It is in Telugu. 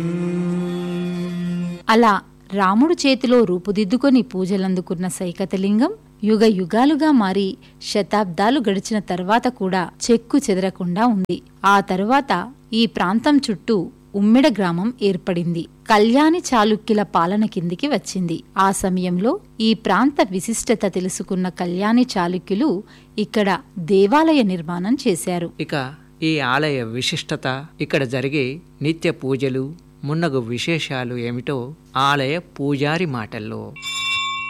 అలా రాముడు చేతిలో రూపుదిద్దుకొని పూజలందుకున్న సైకతలింగం యుగ యుగాలుగా మారి శతాబ్దాలు గడిచిన తర్వాత కూడా చెక్కు చెదరకుండా ఉంది ఆ తరువాత ఈ ప్రాంతం చుట్టూ ఉమ్మిడ గ్రామం ఏర్పడింది కళ్యాణి చాళుక్యుల పాలన కిందికి వచ్చింది ఆ సమయంలో ఈ ప్రాంత విశిష్టత తెలుసుకున్న కళ్యాణి చాళుక్యులు ఇక్కడ దేవాలయ నిర్మాణం చేశారు ఇక ఈ ఆలయ విశిష్టత ఇక్కడ జరిగే నిత్య పూజలు మున్నగు విశేషాలు ఏమిటో ఆలయ పూజారి మాటల్లో